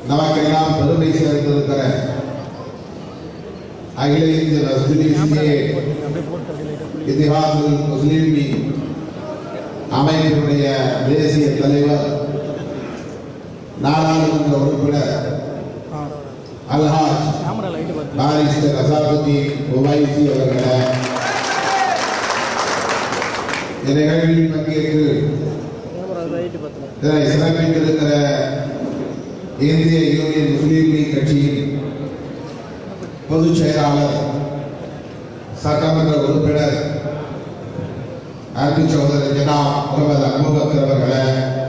நமக்கெல்லாம் பெருமை சேர்ந்திருக்கிற அகில இந்திய மஸ்ஜிதிலே இதிஹாதுல் முஸ்லிமீன் அமைப்பினுடைய தேசிய தலைவர் நாடாளுமன்ற உறுப்பினர் அல்ஹாஜ் பாரிஸ்டர் அசாதுதீன் உவைசி அவர்களை இந்த நிகழ்வில் பங்கேற்று இதனை சிறப்பித்திருக்கிற இந்திய யூனியன் முஸ்லீம் லீக் கட்சியின் பொதுச் செயலாளர் சட்டமன்ற உறுப்பினர் அன்பு சகோதரர் ஜனா முகமது அபுபக்கர் அவர்களை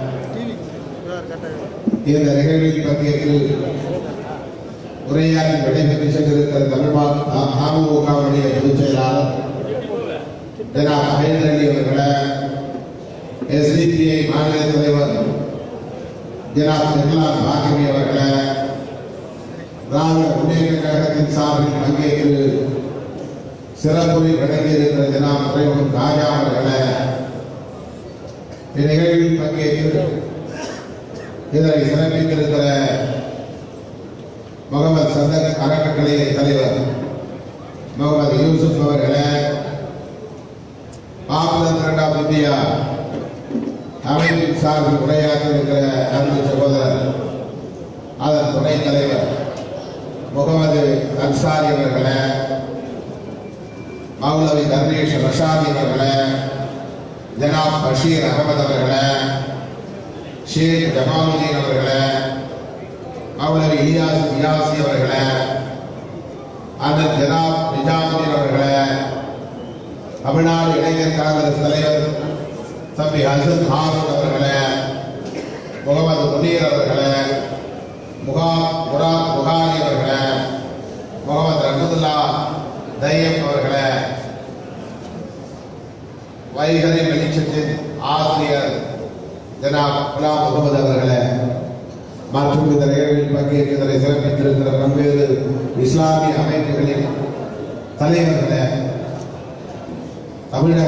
இந்த நிகழ்வில் பங்கேற்று உரையாற்றி விடைபெற்று சென்றிருக்கிற தமிழ்மா அமமுகவுடைய பொதுச் செயலாளர் ஜனா மகேந்திர அலி அவர்களை எஸ்டிபிஐ மாநில தலைவர் ஜனாப் நிர்மலான் பாக்கிமி அவர்களை திராவிட முன்னேற்ற கழகத்தின் சார்பில் பங்கேற்று சிறப்புரை வழங்கியிருக்கிற ஜனாப் துறைமுகம் ராஜா அவர்களை இந்நிகழ்வில் பங்கேற்று இதனை சிறப்பித்திருக்கிற முகமது சதக் அறக்கட்டளை தலைவர் முகமது யூசுப் அவர்களை பாப்புலர் ஃப்ரண்ட் ஆஃப் இந்தியா அமைப்பின் சார்பில் உரையாற்ற இருக்கிற அன்பு சகோதரர் அதன் துணைத் தலைவர் முகமது அன்சாரி அவர்களை மௌலவி தர்ணேஷ் ரஷாதி அவர்களை ஜனாப் பஷீர் அகமது அவர்களை ஷேக் ஜமாலுதீன் அவர்களை மௌலவி இலியாஸ் இயாசி அவர்களை அதன் ஜனாப் நிஜாமுதீன் அவர்களை தமிழ்நாடு இளைஞர் காங்கிரஸ் தலைவர் தம்பி ஹசன் ஹாரூன் அவர்களே முகமது முனீர் அவர்களே முகா முராத் புகாரி அவர்களே முகமது ரஹமதுல்லா தையம் அவர்களே வைகரை வெளிச்சத்தின் ஆசிரியர் ஜனாப் குலாம் முகமது அவர்களே மற்றும் இந்த நிகழ்வில் பங்கேற்கிறதை சிறப்பித்திருக்கிற பல்வேறு இஸ்லாமிய அமைப்புகளின் தலைவர்களே தமிழக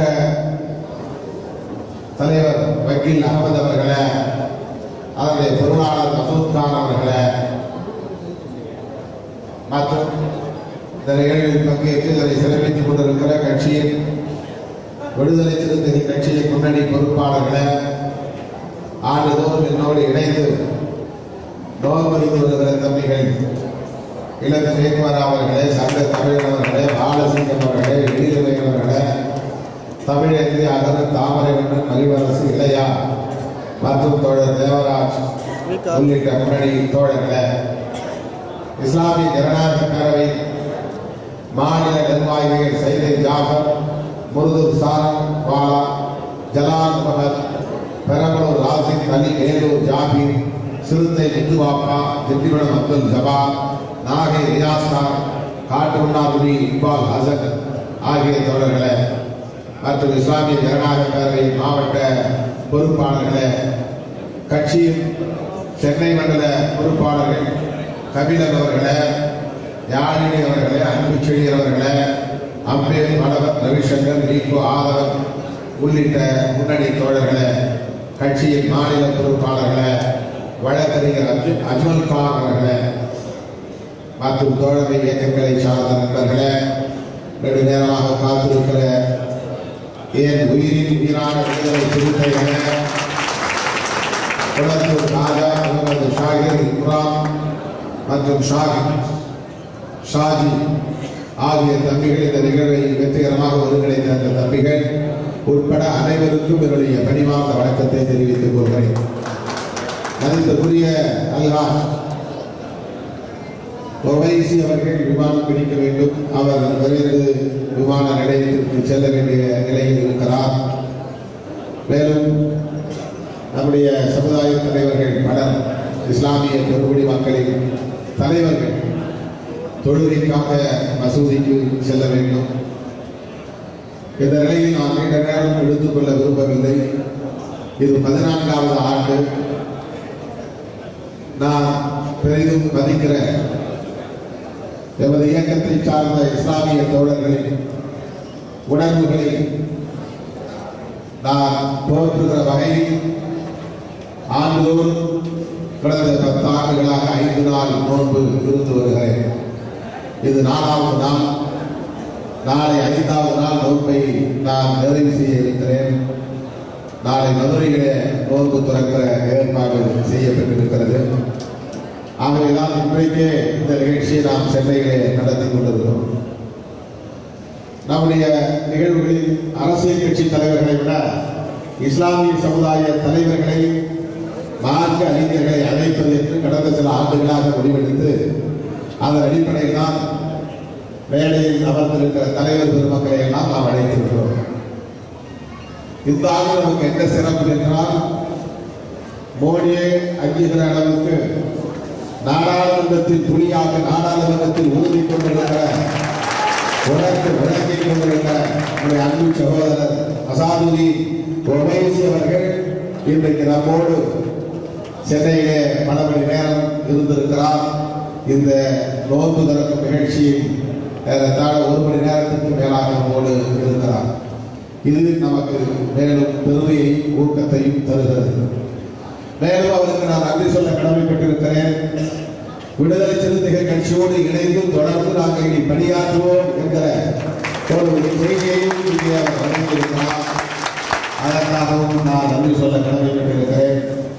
தலைவர் வக்கீல் அகமது அவர்களே அதனுடைய பொருளாளர் மசூத் கான் அவர்களே மற்றும் இந்த நிகழ்வில் பங்கேற்று இதனை சிறப்பித்துக் கொண்டிருக்கிற கட்சியின் விடுதலை சிறுத்தைகள் கட்சியின் முன்னணி பொறுப்பாளர்களே ஆண்டுதோறும் என்னோடு இணைந்து நோன்பறிந்து வருகிற தம்பிகள் இளம் சேகுமார் அவர்களே சங்க தமிழன் அவர்களே பாலசிங்கம் அவர்களே எழிலவை அவர்களே தமிழேந்தி அகரன் தாமரைவண்ணன் மகிழ்வரசு இளையா மற்றும் தோழர் தேவராஜ் உள்ளிட்ட முன்னணி தோழர்களே இஸ்லாமிய ஜனநாயக பேரவை மாநில நிர்வாகிகள் சைதை ஜாஃபர் முருதூர் சாரம் வாலா ஜலால் முகமது பெரம்பலூர் ராசிக் அலி வேலூர் ஜாபீர் சிறுத்தை முத்துவாப்பா திண்டிவனம் அப்துல் ஜபால் நாகை ரியாஸ் கான் காட்டுமன்னாபுரி இக்பால் ஹசன் ஆகிய தோழர்களே மற்றும் இஸ்லாமிய ஜனநாயக பேரவை மாவட்ட பொறுப்பாளர்களே கட்சியின் சென்னை மண்டல பொறுப்பாளர்கள் கபிலன் அவர்களே யாழினி அவர்களே அன்புச்செடி அவர்களே அம்பேர் மலவர் ரவிசங்கர் ரீகோ ஆதவன் உள்ளிட்ட முன்னணி தோழர்களே கட்சியின் மாநில பொறுப்பாளர்களே வழக்கறிஞர் அஜு- அஜ்மல் கான் அவர்களே மற்றும் தோழமை இயக்கங்களை சார்ந்த நண்பர்களே நெடு நேரமாக காத்திருக்கிற என் உயிரின் உயிரான விடுதலை சிறுத்தைகளே குளத்தூர் ராஜா முகமது ஷாகிர் இம்ரான் மற்றும் ஷாகிர் ஷாஜி ஆகிய தம்பிகள் இந்த நிகழ்வை வெற்றிகரமாக ஒருங்கிணைந்த அந்த தம்பிகள் உட்பட அனைவருக்கும் என்னுடைய பணிவார்ந்த வணக்கத்தை தெரிவித்துக் கொள்கிறேன் மதிப்புக்குரிய அல்ஹாஜ் ஒவைசி அவர்கள் விமானம் பிடிக்க வேண்டும் அவர் விரைந்து விமான நிலையத்திற்கு செல்ல வேண்டிய நிலையில் இருக்கிறார் மேலும் நம்முடைய சமுதாய தலைவர்கள் பலர் இஸ்லாமிய பெருங்குடி மக்களின் தலைவர்கள் தொழுகைக்காக மசூதிக்கு செல்ல வேண்டும் இந்த நிலையில் நான் நீண்ட நேரம் எடுத்துக்கொள்ள விரும்பவில்லை இது பதினான்காவது ஆண்டு நான் பெரிதும் மதிக்கிற எமது இயக்கத்தை சார்ந்த இஸ்லாமிய தோழர்களின் உணர்வுகளை நான் போற்றுகிற வகையில் ஆண்டுதோறும் கடந்த பத்து ஆண்டுகளாக ஐந்து நாள் நோன்பு இருந்து வருகிறேன் இது நாலாவது நாள் நாளை ஐந்தாவது நாள் நோன்பை நான் நிறைவு செய்ய இருக்கிறேன் நாளை மதுரையிலே நோன்பு துறக்கிற ஏற்பாடு செய்யப்பட்டிருக்கிறது ஆகவேதான் இன்றைக்கே இந்த நிகழ்ச்சியை நாம் சென்னையிலே நடத்தி கொண்டிருக்கிறோம் நம்முடைய நிகழ்வுகளில் அரசியல் கட்சி தலைவர்களை விட இஸ்லாமிய சமுதாய தலைவர்களை மார்க்க அறிஞர்களை அழைப்பது என்று கடந்த சில ஆண்டுகளாக முடிவெடுத்து அதன் அடிப்படையில் தான் மேடையில் அமர்ந்திருக்கிற தலைவர் பெருமக்களை எல்லாம் நாம் அழைத்திருக்கிறோம் இந்த ஆண்டு நமக்கு என்ன சிறப்பு என்றால் மோடியை அஞ்சுகிற அளவுக்கு நாடாளுமன்றத்தில் புலியாக நாடாளுமன்றத்தில் ஊதி கொண்டிருக்கிற உனக்கு விளக்கிக் கொண்டிருக்கிற நம்முடைய அன்பு சகோதரர் அசாதுதி ஒமைசி அவர்கள் இன்றைக்கு நம்மோடு சென்னையிலே பல மணி நேரம் இருந்திருக்கிறார் இந்த நோன்பு திறக்கும் நிகழ்ச்சியில் ஏறத்தாழ ஒரு மணி நேரத்துக்கு மேலாக நம்மோடு இருக்கிறார் இது நமக்கு மேலும் பெருமையையும் ஊக்கத்தையும் தருகிறது மேலும் அவருக்கு நான் நன்றி சொல்ல கடமைப்பட்டிருக்கிறேன் விடுதலை சிறுத்தைகள் கட்சியோடு இணைந்து தொடர்ந்து நாங்கள் இனி பணியாற்றுவோம் என்கிற ஒரு செய்தியையும் இங்கே அவர் வழங்கியிருக்கிறார் அதற்காகவும் நான் நன்றி சொல்ல கடமைப்பட்டிருக்கிறேன்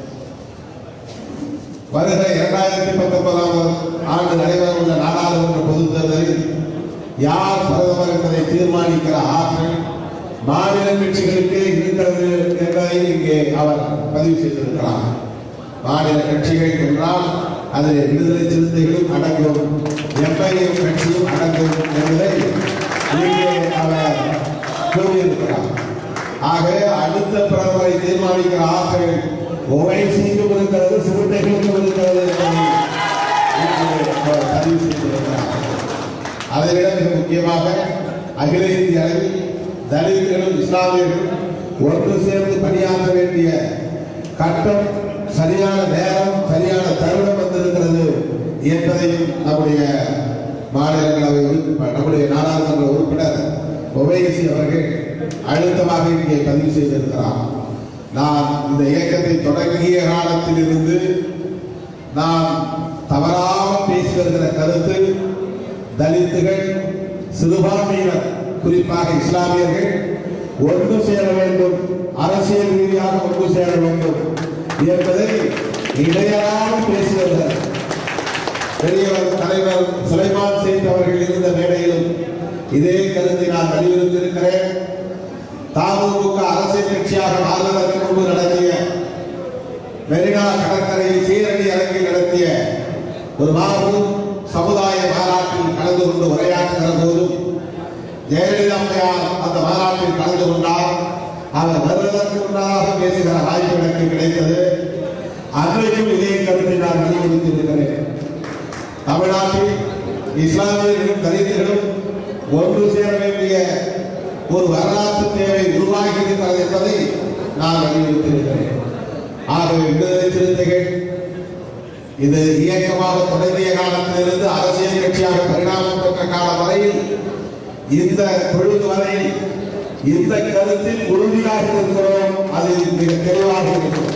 வருகிற இரண்டாயிரத்தி பத்தொன்பதாம் ஆண்டு நடைபெறவுள்ள நாடாளுமன்ற பொதுத் தேர்தலில் யார் பிரதமர் என்பதை தீர்மானிக்கிற ஆற்றல் மாநில கட்சிகளுக்கு இருக்கிறது என்பதை இங்கே அவர் பதிவு செய்திருக்கிறார் மாநில கட்சிகள் என்றால் அதில் விடுதலை சிறுத்தைகளும் அடங்கும் எம்ஐஎம் கட்சியும் அடங்கும் என்பதை இங்கே அவர் கூறியிருக்கிறார் ஆக அடுத்த பிரதமரை தீர்மானிக்கிற ஆற்றல் ஓவைசிக்கும் இருக்கிறது சிறுத்தைகளுக்கும் இருக்கிறது என்பதை இங்கே அவர் பதிவு செய்திருக்கிறார் அதை விட மிக முக்கியமாக அகில இந்திய அளவில் தலித்களும் இஸ்லாமியர்களும் ஒன்று சேர்ந்து பணியாற்ற வேண்டிய கட்டம் சரியான நேரம் சரியான தருணம் வந்திருக்கிறது என்பதையும் நம்முடைய மாநிலங்களவை உறுப்பினர் நம்முடைய நாடாளுமன்ற உறுப்பினர் ஒவைசி அவர்கள் அழுத்தமாக இங்கே பதிவு செய்திருக்கிறார் நான் இந்த இயக்கத்தை தொடங்கிய காலத்திலிருந்து நான் தவறாமல் பேசி வருகிற கருத்து தலித்துகள் சிறுபான்மையினர் குறிப்பாக இஸ்லாமியர்கள் ஒன்று சேர வேண்டும் அரசியல் ரீதியாக ஒன்று சேர வேண்டும் என்பதை இடையறாமல் பேசி வருகிறார் பெரியவர் தலைவர் சுலைமான் சேத் அவர்கள் இருந்த மேடையிலும் இதே கருத்தை நான் வலியுறுத்தியிருக்கிறேன் தாமுக அரசியல் கட்சியாக மாறுவதற்கு முன்பு நடத்திய மெரினா கடற்கரையில் சீரணி அரங்கில் நடத்திய ஒரு மாபெரும் சமுதாய மாநாட்டில் கலந்து கொண்டு உரையாற்றுகிற போதும் ஜெயலலிதா அம்மையார் அந்த மாநாட்டில் கலந்து கொண்டார் அவர் வருவதற்கு முன்னதாக பேசுகிற வாய்ப்பு எனக்கு கிடைத்தது அன்றைக்கும் இதே கருத்தை நான் வலியுறுத்தி இருக்கிறேன் தமிழ்நாட்டில் இஸ்லாமியர்களும் தலித்துகளும் ஒன்று சேர வேண்டிய ஒரு வரலாற்று தேவை உருவாகி இருக்கிறது என்பதை நான் வலியுறுத்தியிருக்கிறேன் ஆகவே விடுதலை சிறுத்தைகள் இது இயக்கமாக தொடங்கிய காலத்திலிருந்து அரசியல் கட்சியாக பரிணாமம் பெற்ற காலம் வரையில் இந்த பொழுது வரையில் இந்த கருத்தில் உறுதியாக இருக்கிறோம் அதில் மிக தெளிவாக இருக்கிறோம்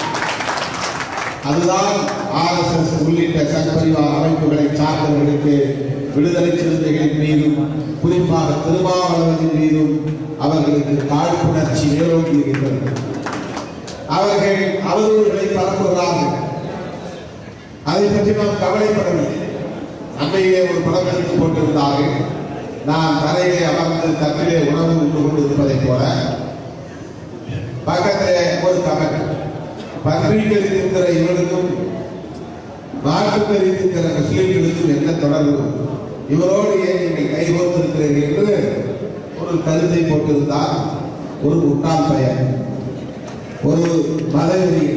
அதுதான் ஆர்எஸ்எஸ் உள்ளிட்ட சங்கபரிவார அமைப்புகளை சார்ந்தவர்களுக்கு விடுதலை சிறுத்தைகளின் மீதும் குறிப்பாக திருமாவளவனின் மீதும் அவர்களுக்கு காழ்ப்புணர்ச்சி மேலோங்கி இருக்கிறது அவர்கள் அவதூறுகளை பரப்புகிறார்கள் அதை பற்றி நாம் கவலைப்படவில்லை அன்னையிலே ஒரு படம் எடுத்து போட்டிருந்தார்கள் நான் தரையிலே அமர்ந்து தட்டிலே உணவு உண்டு கொண்டிருப்பதைப் போல பக்கத்திலே ஒரு கமெண்ட் பன்றிகள் இருக்கிற இவருக்கும் மாற்றுக்கறி இருக்கிற முஸ்லிம்களுக்கும் என்ன தொடர்பு இவரோடு ஏன் நீங்கள் கைகோர்த்திருக்கிறீர்கள் என்று ஒரு கருத்தை போட்டிருந்தார் ஒரு முட்டாள் பெயர் ஒரு மதவெறி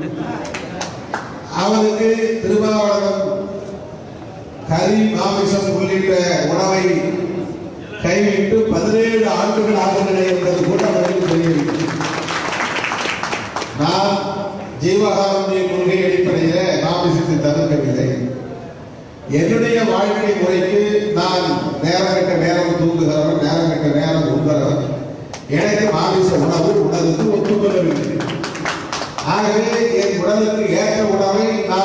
அவருக்கு திருமாவளவன் கறி மாமிசம் உள்ளிட்ட உணவை கைவிட்டு பதினேழு ஆண்டுகள் ஆகின்றன என்பது கூட அவருக்கு தெரியவில்லை நான் ஜீவகாருண்ய கொள்கை அடிப்படையில மாமிசத்தை தவிர்க்கவில்லை என்னுடைய வாழ்க்கை முறைக்கு நான் நேரம் கட்ட நேரம் தூங்குகிறவன் நேரம் கட்ட நேரம் உண்கிறவன் எனக்கு மாமிச உணவு உணவுக்கு ஒத்துக்கொள்ளவில்லை ஆகவே என் உடலுக்கு ஏற்ற உணவை நான்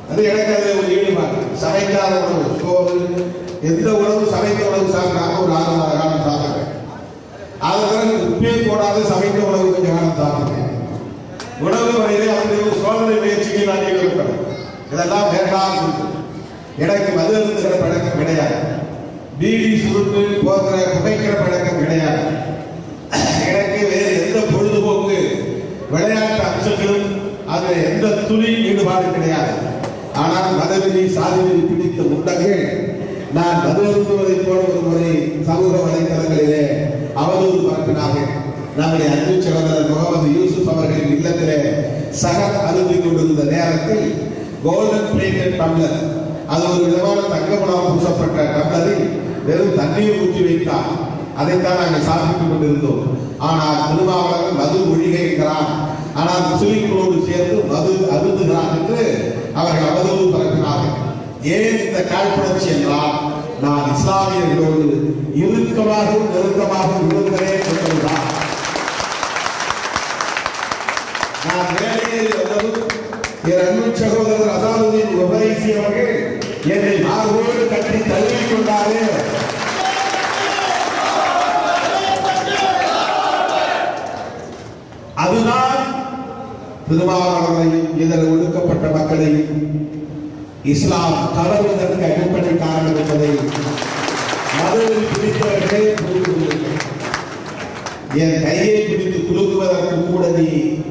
அது எனக்கு அது ஒரு ஈடுபாடு சமைக்காத உணவு சோறு எந்த உணவு சமைத்த உணவு சாப்பிடாம ஒரு ஆறு மாத காலம் சாப்பிடுறேன் அது பிறகு உப்பே போடாத சமைத்த உணவு கொஞ்சம் காலம் சாப்பிடுறேன் உணவு வகையிலே அப்படி ஒரு சோதனை முயற்சிக்கு நான் ஈடுபட்டேன் இதெல்லாம் வேண்டாம் எனக்கு மது அருந்துகிற பழக்கம் கிடையாது பீடி சுருட்டு போகிற புகைக்கிற பழக்கம் கிடையாது எனக்கு வேறு எந்த பொழுதுபோக்கு விளையாட்டு அம்சங்களும் அதுல எந்த துளி ஈடுபாடு கிடையாது ஆனால் மதவெறி சாதிவெறி பிடித்த முண்டங்கள் நான் மது அருந்துவதைப் போல ஒரு முறை சமூக வலைதளங்களிலே அவதூறு பரப்பினார்கள் நம்முடைய அன்பு சகோதரர் முகமது யூசுப் அவர்களின் இல்லத்திலே சக அருந்திக் கொண்டிருந்த நேரத்தில் கோல்டன் பிளேட்டட் டம்ளர் அது ஒரு விதமான தங்கமலாம் பூசப்பட்ட டம்ளரில் வெறும் தண்ணீர் ஊற்றி வைத்தார் அதைத்தான் நாங்கள் சாப்பிட்டுக் கொண்டிருந்தோம் ஆனால் திருமாவளவன் மது ஒழிகிறான் ஆனால் முஸ்லிம்களோடு சேர்ந்து மது அருந்துகிறான் என்று அவர்கள் அவதூறு பரப்பினார்கள் ஏன் இந்த காழ்ப்புணர்ச்சி என்றால் நான் இஸ்லாமியர்களோடு இறுக்கமாகவும் நெருக்கமாகவும் விழுகிறேன் என்பதுதான் நான் வேலையில் வந்ததும் என் அன்பு சகோதரர் அசாதுதீன் உபைசி அவர்கள் என்னை மார்போடு கட்டி தழுவிக் கொண்டாரே அதுதான் திருமாவளவனையும் இதர ஒடுக்கப்பட்ட மக்களையும் இஸ்லாம் தளர்வதற்கு அடிப்படை காரணம் என்பதை மதுவில் பிடித்தவர்களே புரிந்து கொள்ளுங்கள். என் கையை பிடித்து குலுக்குவதற்கு கூட நீ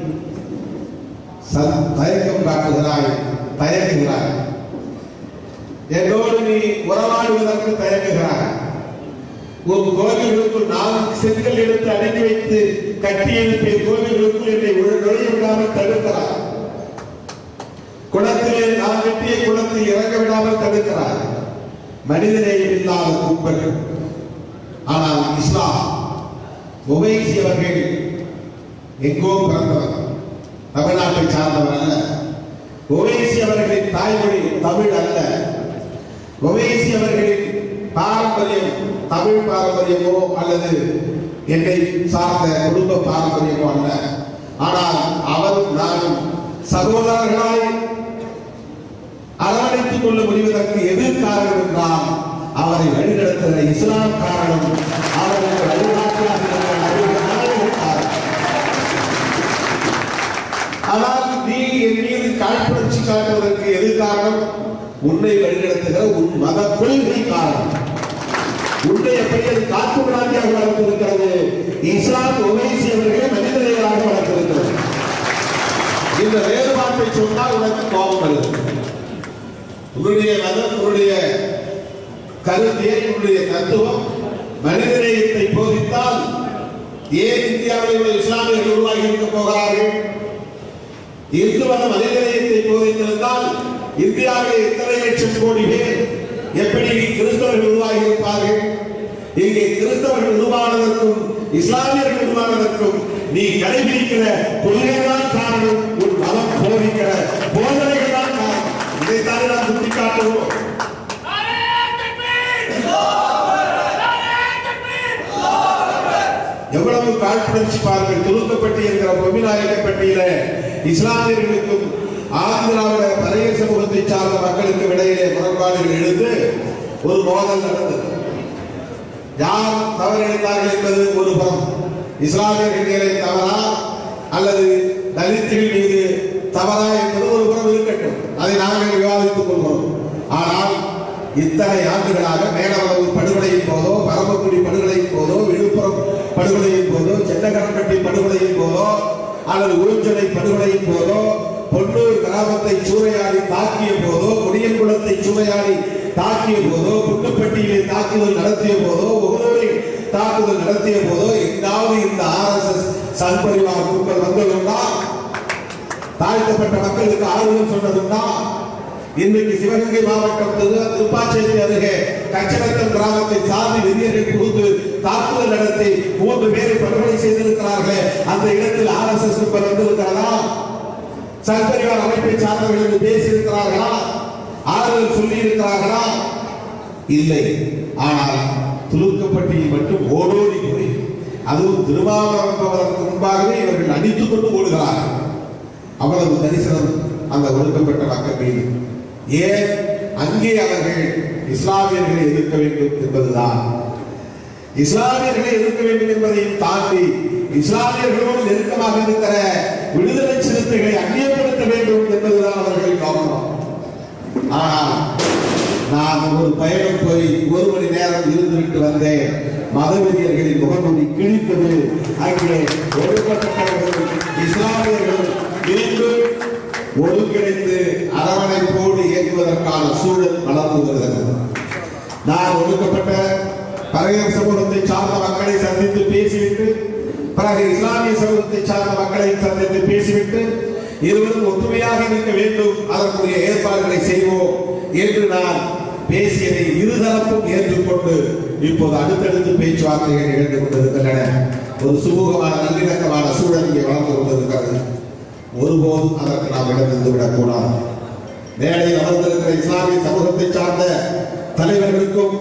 ச- தயக்கம் காட்டுகிறாய் தயங்குகிறாய் என்னோடு நீ உறவாடுவதற்கு தயங்குகிறாய் உன் கோவில்களுக்குள் நான் செங்கல் எடுத்து அடங்கி வைத்து கட்டி எழுப்பிய கோவில்களுக்குள் என்னை உள் நுழைய விடாமல் தடுக்கிறார் குளத்திலே நான் வெட்டிய குளத்தில் இறங்க விடாமல் தடுக்கிறார் மனிதநேயம் இல்லாத கும்பல் ஆனால் இஸ்லாம் உவைசி அவர்கள் எங்கோ பிறந்தவர் தமிழ்நாட்டை சார்ந்தவர் அல்ல உவைசி அவர்களின் தாய்மொழி தமிழ் அல்ல உவைசி அவர்களின் பாரம்பரியம் தமிழ் பாரம்பரியமோ அல்லது என்னை சார்ந்த குடும்ப பாரம்பரியமோ அல்ல ஆனால் அவரும் நானும் சகோதரர்களாய் அரவணைத்துக் கொள்ள முடிவதற்கு எது காரணம் என்றால் அவரை வழிநடத்துகிற இஸ்லாம் காரணம் அவருக்கு வழிகாட்டியாக இருக்கிற நபிகள் நாயகம் காரணம் ஆனால் நீ என் மீது காழ்ப்புணர்ச்சி காட்டுவதற்கு எது காரணம் உன்னை வழிநடத்துகிற உன் மத கொள்கை காரணம் உன்னை எப்படி அது காட்டு பிராந்தியாக வளர்த்திருக்கிறது இஸ்லாம் உமைசி அவர்களை மனிதர்களாக வளர்த்திருக்கிறது இந்த வேறுபாட்டை சொன்னால் உனக்கு கோபம் வருது உன்னுடைய மதம் உன்னுடைய கருத்தியை உன்னுடைய தத்துவம் மனிதநேயத்தை போதித்தால் ஏன் இந்தியாவில் உள்ள இஸ்லாமியர்கள் உருவாகி இருக்க போகிறார்கள் இந்து மத மனிதநேயத்தை போதித்திருந்தால் இந்தியாவிலே எத்தனை லட்சம் கோடி பேர் எப்படி கிறிஸ்தவர்கள் உருவாகி இருப்பார்கள் இங்கே கிறிஸ்தவர்கள் உருவானதற்கும் இஸ்லாமியர்கள் உருவானதற்கும் நீ கடைபிடிக்கிற கொள்கைதான் காரணம் உன் மதம் போதிக்கிற போதனைகள் தான் காரணம் இதைத்தான் நாம் சுட்டிக்காட்டுவோம் எவ்வளவு காழ்ப்புணர்ச்சி பாருங்கள் துணுக்கப்பட்டி என்கிற பொமிநாயக்கப்பட்டியில இஸ்லாமியர்களுக்கும் ஆந்திராவில பழைய சமூகத்தை சார்ந்த மக்களுக்கு இடையிலே முரண்பாடுகள் எழுந்து ஒரு மோதல் நடந்தது யார் தவறு இழைத்தார்கள் என்பது ஒரு புறம் இஸ்லாமியர்கள் மேலே தவறா அல்லது தலித்துகள் மீது தவறா என்பது ஒரு புறம் இருக்கட்டும் அதை நாங்கள் விவாதித்துக் கொள்கிறோம் ஆனால் இத்தனை ஆண்டுகளாக மேலவளவு படுகொலையின் போதோ பரமக்குடி படுகொலையின் போதோ விழுப்புரம் படுகொலையின் போதோ சென்னகரம்பட்டி படுகொலையின் போதோ அல்லது ஊஞ்சலை படுகொலையின் போதோ பொன்னூர் கிராமத்தை சூறையாடி தாக்கிய போதோ கொடியங்குளத்தை சூறையாடி தாக்கிய போதோ புட்டுப்பட்டியிலே தாக்குதல் நடத்திய போதோ ஒவ்வொருவரில் தாக்குதல் நடத்திய போதோ எங்காவது இந்த ஆர்எஸ்எஸ் சன்பரிவார் கும்பல் வந்ததுண்டா தாழ்த்தப்பட்ட மக்களுக்கு ஆறுதல் சொன்னதுண்டா இன்றைக்கு சிவகங்கை மாவட்டம் திரு- திருப்பாச்சேரி அருகே கச்சனத்தம் கிராமத்தை சாதி வெறியர்கள் புகுந்து தாக்குதல் நடத்தி மூன்று பேரை படுகொலை செய்திருக்கிறார்களே அந்த இடத்தில் ஆர்எஸ்எஸ் கும்பல் வந்திருக்கிறதா சர்பரிவார் அமைப்பை சார்ந்தவர்கள் என்று பேசியிருக்கிறார்களா ஆறுதல் சொல்லி இருக்கிறார்களா இல்லை ஆனால் துலுக்கப்பட்டியில் மட்டும் ஓடோடி போய் அதுவும் திருமாவளவன் என்பதற்கு முன்பாகவே இவர்கள் அடித்துக் கொண்டு ஓடுகிறார்கள் அவ்வளவு தரிசனம் அந்த ஒடுக்கப்பட்ட மக்கள் மீது ஏன் அங்கே அவர்கள் இஸ்லாமியர்களை எதிர்க்க வேண்டும் என்பதுதான் இஸ்லாமியர்களை எதிர்க்க வேண்டும் என்பதையும் தாண்டி இஸ்லாமியர்களோடு நெருக்கமாக இருக்கிற விடுதலை சிறுத்தைகளை அந்நியப்படுத்த வேண்டும் என்பதுதான் அவர்கள் நோக்கம் ஆனால் நான் ஒரு பயணம் போய் ஒரு மணி நேரம் இருந்துவிட்டு வந்தேன் மதவெறியர்களின் முகமூடி கிழித்தது அங்கே ஒடுக்கப்பட்டவர்கள் இஸ்லாமியர்கள் மீண்டும் ஒருங்கிணைந்து அரவணைப்போடு இயங்குவதற்கான சூழல் வளர்ந்து வருகிறது நான் ஒடுக்கப்பட்ட பறையர் சமூகத்தை சார்ந்த மக்களை சந்தித்து பேசிவிட்டு பிறகு இஸ்லாமிய சமூகத்தை சார்ந்த மக்களை சந்தித்து பேசிவிட்டு இருவரும் ஒற்றுமையாக இருக்க வேண்டும் அதற்குரிய ஏற்பாடுகளை செய்வோம் என்று நான் பேசியதை இருதரப்பும் ஏற்றுக்கொண்டு இப்போது அடுத்தடுத்து பேச்சுவார்த்தைகள் நிகழ்ந்து கொண்டிருக்கின்றன ஒரு சுமூகமான நல்லிணக்கமான சூழல் இங்கே வளர்ந்து கொண்டிருக்கிறது ஒருபோதும் அதற்கு நாம் இடம் இருந்து விடக்கூடாது மேடையில் அமர்ந்திருக்கிற இஸ்லாமிய சமூகத்தை சார்ந்த தலைவர்களுக்கும்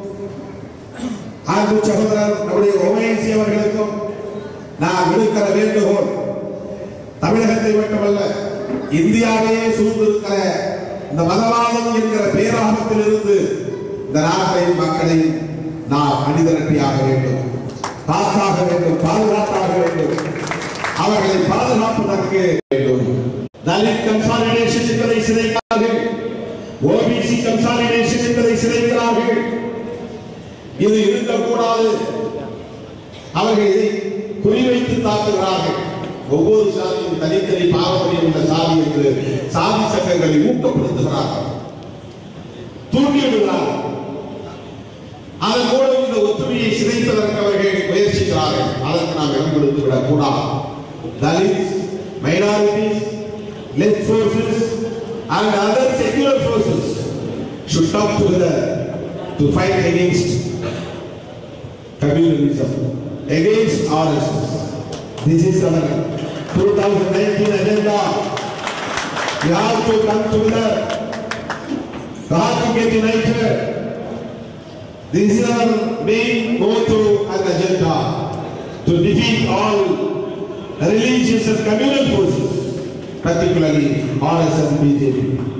அன்பு சகோதரர் நம்முடைய ஓமைசி அவர்களுக்கும் நான் விடுக்கிற வேண்டுகோள் தமிழகத்தை மட்டுமல்ல இந்தியாவையே சூழ்ந்திருக்கிற இந்த மதவாதம் என்கிற பேராபத்திலிருந்து இந்த நாட்டையும் மக்களையும் நாம் அணிதிரட்டியாக வேண்டும் காத்தாக வேண்டும் பாதுகாத்தாக வேண்டும் அவர்களை பாதுகாப்பதற்கு வேண்டும் தலித் கன்சாலிடேஷன் என்பதை சிதைக்கிறார்கள் ஓபிசி கன்சாலிடேஷன் என்பதை சிதைக்கிறார்கள் இது இருக்கக்கூடாது அவர்கள் இதை குறிவைத்து தாக்குகிறார்கள் ஒவ்வொரு சாதியும் தனித்தனி பாரம்பரியம் உள்ள சாதி என்று சாதி சங்கங்களை ஊக்கப்படுத்துகிறார்கள் தூண்டிவிடுகிறார்கள் அதன் மூலம் இந்த ஒற்றுமையை சிதைப்பதற்கு அவர்கள் முயற்சிக்கிறார்கள் அதற்கு நாம் இடம் கொடுத்து விடக்கூடாது Dalit minorities left forces and other secular forces should come together to fight against communalism, against RSS. This is our 2019 agenda. We have to come together. We have to get united. This is our main motto and agenda to defeat all religious and communal forces, particularly RSS and BJP.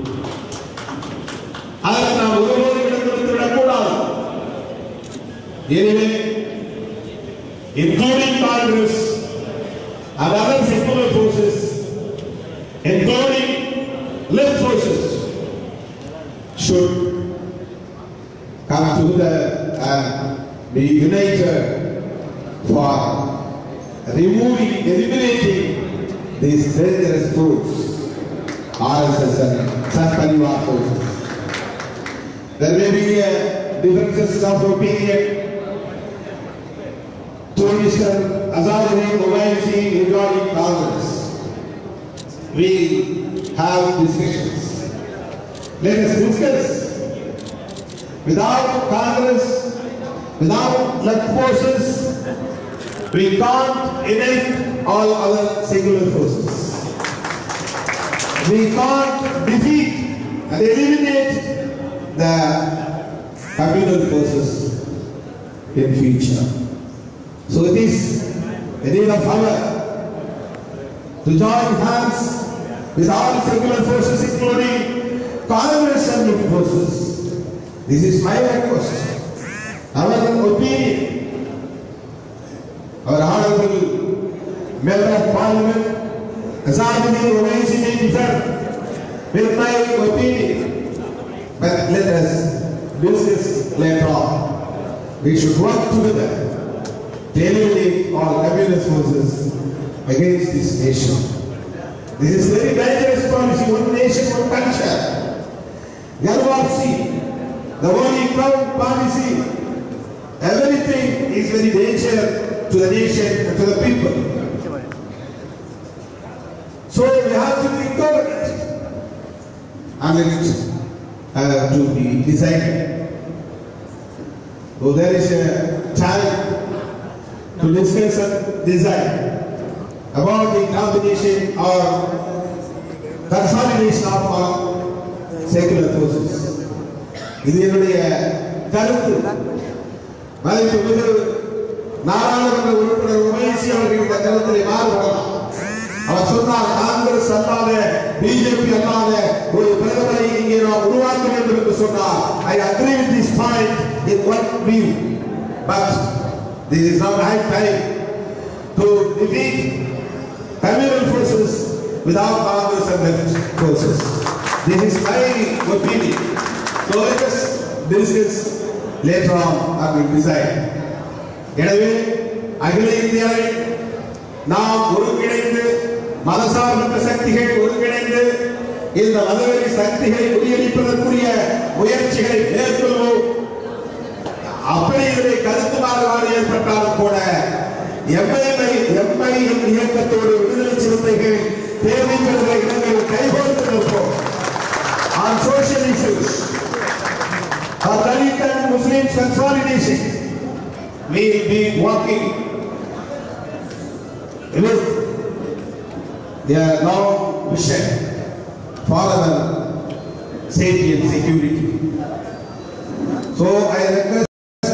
அதற்கு நாம் ஒருபோதும் இடம் கொடுத்து விடக்கூடாது எனவே including Congress and other secular forces, including left forces, should come together and be united for removing, eliminating these dangerous forces, RSS and Sanparivar forces. There may be uh, differences of opinion to Mr. Azaruddin Owaisi regarding Congress. We have discussions. Let us discuss. Without Congress, without left forces, we can't enact all other secular forces. We can't defeat and eliminate the communal forces in future. So it is a need of our to join hands with all secular forces, including Congress and youth forces. This is my request, our opinion. Our honorable member of parliament, Azamuddin Owaisi may differ with my opinion, but let us discuss later on. We should work together to eliminate all communist forces against this nation. This is very dangerous policy, one nation, one culture. Garvasi, the only crown policy, everything is very danger to the nation and to the people. So we have to think over it. And then it uh, to be decided. So there is a time to discuss and decide about the combination or consolidation of our secular forces. இது என்னுடைய கருத்து மதிப்புமிகு நாடாளுமன்ற உறுப்பினர் உமேசி அவர்கள் இந்த கருத்திலே மாறுபடலாம் அவர் சொன்னார் காங்கிரஸ் அல்லாத பிஜேபி அல்லாத ஒரு பிரதமரை இங்கே நாம் சொன்னார் I agree with this point in one view but this is not right time to defeat communal forces without Congress and left forces. This is my opinion. So let us discuss later on and we'll decide. எனவே அகில இந்தியாவில் நாம் ஒருங்கிணைந்து மதசார்பற்ற சக்திகள் ஒருங்கிணைந்து இந்த மதவெறி சக்திகளை முறியடிப்பதற்குரிய முயற்சிகளை மேற்கொள்வோம் அப்படி இதிலே கருத்து மாறுபாடு ஏற்பட்டாலும் கூட எம்ஐஎம்ஐ எம்ஐஎம் இயக்கத்தோடு விடுதலை சிறுத்தைகள் தேவை பெறுகிற இடங்களில் கைகோர்த்து நிற்போம் on social issues for Dalit and Muslim consolidation we will be working with their long vision for our safety and security. So I request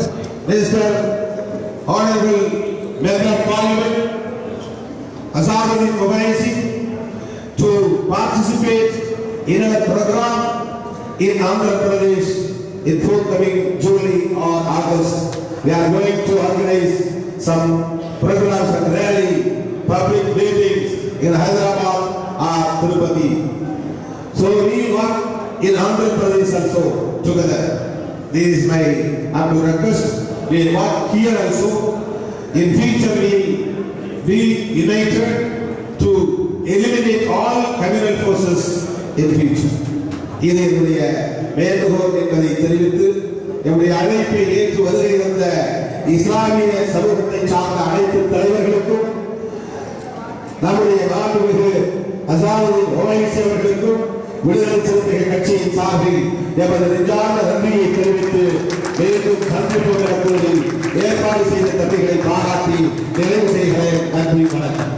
Mr. Honorable Member of Parliament Asaduddin Owaisi to participate in our program in Andhra Pradesh in forthcoming July or August. We are going to organize some programs and rally, public meetings in Hyderabad or Tirupati. So we work in Andhra Pradesh also together. This is my humble request. We work here also. In future we be united to eliminate all communal forces in future. இது என்னுடைய வேண்டுகோள் என்பதை தெரிவித்து என்னுடைய அழைப்பை ஏற்று வருகை வந்த இஸ்லாமிய சமூகத்தை சார்ந்த அனைத்து தலைவர்களுக்கும் நம்முடைய மாண்புமிகு அசாவுதீன் ஓவைசி அவர்களுக்கும் விடுதலை சிறுத்தைகள் கட்சியின் சார்பில் எமது நெஞ்சார்ந்த நன்றியை தெரிவித்து மீண்டும் சந்திப்பு கூறி ஏற்பாடு செய்த தம்பிகளை பாராட்டி நிறைவு செய்கிறேன் நன்றி வணக்கம்